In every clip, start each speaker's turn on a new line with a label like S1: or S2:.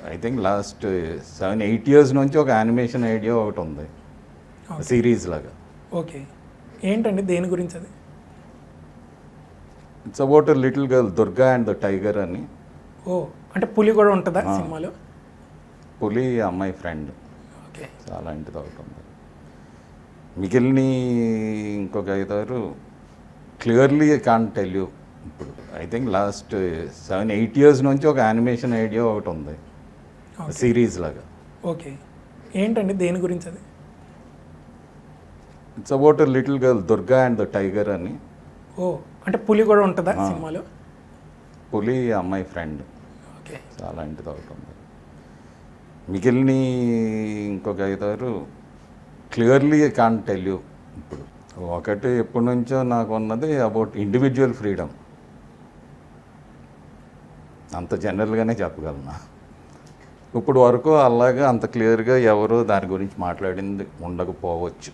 S1: I think last seven eight years నుంచి ఒక animation idea ఒకటి ఉంది
S2: Okay.
S1: సిరీస్ లాగా
S2: ఓకే ఏంటండి దేని గురించి అది
S1: it's about little girl Durga and the tiger అని
S2: ఓ అంటే పులి కూడా ఉంటుందా సినిమాలో
S1: పులి అమ్మాయి ఫ్రెండ్
S2: ఓకే
S1: చాలా ఇంటిది ఒకటి ఉంది మిగిలిన ఇంకొక ఐదారు క్లియర్లీ కాన్ టెల్ యూ ఇప్పుడు I think last seven eight years నుంచి ఒక యానిమేషన్ ఐడియా ఒకటి ఉంది
S2: Okay.
S1: సిరీస్ లాగా
S2: ఓకే ఏంటండి దేని గురించి అది
S1: it's about little girl Durga and the tiger అని
S2: ఓ అంటే పులి కూడా ఉంటుందా సినిమాలో
S1: పులి అమ్మాయి ఫ్రెండ్
S2: ఓకే
S1: చాలా ఇంటిది ఒకటి ఉంది మిగిలిన ఇంకొక ఐదారు క్లియర్లీ కాన్ టెల్ యూ ఇప్పుడు ఒకటి ఎప్పటి నుంచో నాకు ఉన్నది అబౌట్ ఇండివిజువల్ ఫ్రీడమ్ అంత జనరల్గానే చెప్పగలను ఇప్పుడు వరకు అలాగా అంత క్లియర్గా ఎవరు దాని గురించి మాట్లాడింది ఉండకపోవచ్చు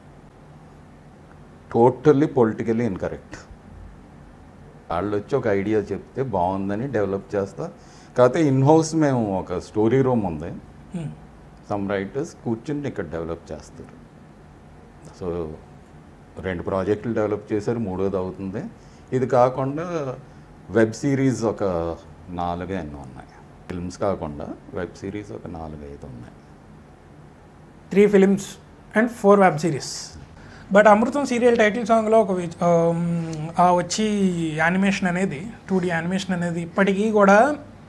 S1: టోటల్లీ పొలిటికల్లీ ఇన్కరెక్ట్ వాళ్ళు వచ్చి ఒక ఐడియా చెప్తే బాగుందని డెవలప్ చేస్తా కాకపోతే ఇన్ హౌస్ మేము ఒక స్టోరీ రూమ్ ఉంది
S2: Hmm.
S1: సమ్ రైటర్స్ కూర్చుని ఇక్కడ డెవలప్ చేస్తారు సో రెండు ప్రాజెక్టులు డెవలప్ చేశారు మూడోది అవుతుంది ఇది కాకుండా వెబ్ సిరీస్ ఒక నాలుగు ఎన్నో ఉన్నాయి ఫిల్మ్స్ కాకుండా వెబ్ సిరీస్ ఒక నాలుగు ఐదు ఉన్నాయి
S2: three films and four web series but Amrutham serial title సాంగ్లో ఒక వి- ఆమ్, ఆ వచ్చి యానిమేషన్ అనేది టూ డి యానిమేషన్ అనేది ఇప్పటికీ కూడా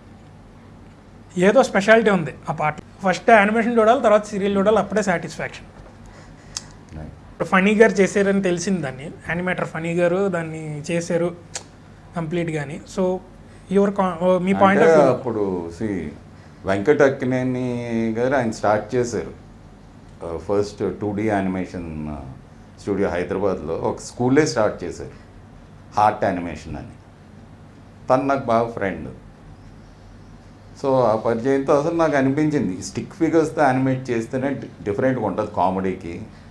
S2: ఏదో స్పెషాలిటీ ఉంది ఆ పాట ఫస్ట్ యానిమేషన్ చూడాలి తర్వాత సీరియల్ చూడాలి అప్పుడే సాటిస్ఫాక్షన్ ఫనీ గారు చేశారని తెలిసింది దాన్ని యానిమేటర్ ఫనీ గారు దాన్ని చేశారు కంప్లీట్ కానీ సో యువర్ మీ పాయింట్
S1: అంటే
S2: ఆఫ్ వ్యూ
S1: అప్పుడు సి వెంకట అక్కినేని గారు ఆయన స్టార్ట్ చేశారు first two D animation studio హైదరాబాద్లో ఒక స్కూలే స్టార్ట్ చేశారు హార్ట్ యానిమేషన్ అని తను నాకు బాగా ఫ్రెండ్ సో ఆ పరిచయంతో అసలు నాకు అనిపించింది స్టిక్ ఫిగర్స్తో యానిమేట్ చేస్తేనే డిఫరెంట్గా ఉంటుంది కామెడీకి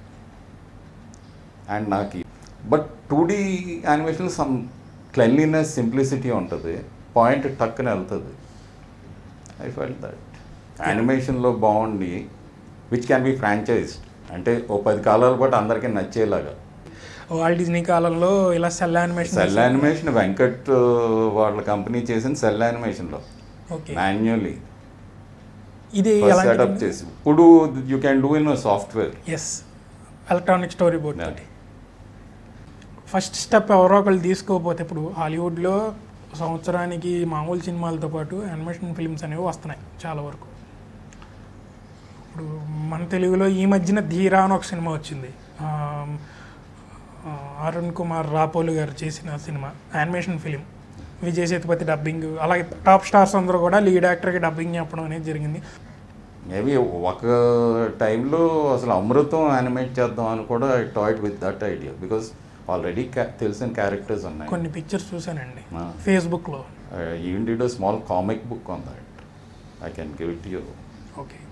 S1: అండ్ నాకు but two D animation some cleanliness simplicity ఉంటుంది పాయింట్ టక్కున వెళ్తుంది ఐ ఫెల్ట్ దట్ యానిమేషన్లో బాగుండి విచ్ క్యాన్ బి ఫ్రాంచైజ్డ్ అంటే ఓ పది కాలాల పాటు అందరికీ నచ్చేలాగా
S2: వాల్ డిజ్నీ కాలంలో ఇలా cel animation
S1: cel animation Venkat వాళ్ళ కంపెనీ చేసిన సెల్ యానిమేషన్లో
S2: ఓకే
S1: మాన్యువల్లీ
S2: ఇది
S1: సెటప్ చేసి ఇప్పుడు you can do in software
S2: S electronic story board తోటి ఫస్ట్ స్టెప్ ఎవరో ఒకళ్ళు తీసుకోకపోతే ఇప్పుడు హాలీవుడ్లో సంవత్సరానికి మామూలు సినిమాలతో పాటు యానిమేషన్ ఫిల్మ్స్ అనేవి వస్తున్నాయి చాలా వరకు ఇప్పుడు మన తెలుగులో ఈ మధ్యన ధీరా అని ఒక సినిమా వచ్చింది ఆ, ఆ, అరుణ్ కుమార్ రాపోలు గారు చేసిన cinema animation film Vijay Sethupathi dubbing అలాగే టాప్ స్టార్స్ అందరూ కూడా లీడ్ యాక్టర్కి డబ్బింగ్ చెప్పడం అనేది జరిగింది
S1: మేబీ ఒక టైంలో అసలు అమృతం యానిమేట్ చేద్దాం అని కూడా I toyed with that idea because already తెలిసిన క్యారెక్టర్స్ ఉన్నాయి
S2: కొన్ని పిక్చర్స్ చూశానండి
S1: Ah.
S2: ఫేస్బుక్లో
S1: even did a small comic book on that I can give it you
S2: okay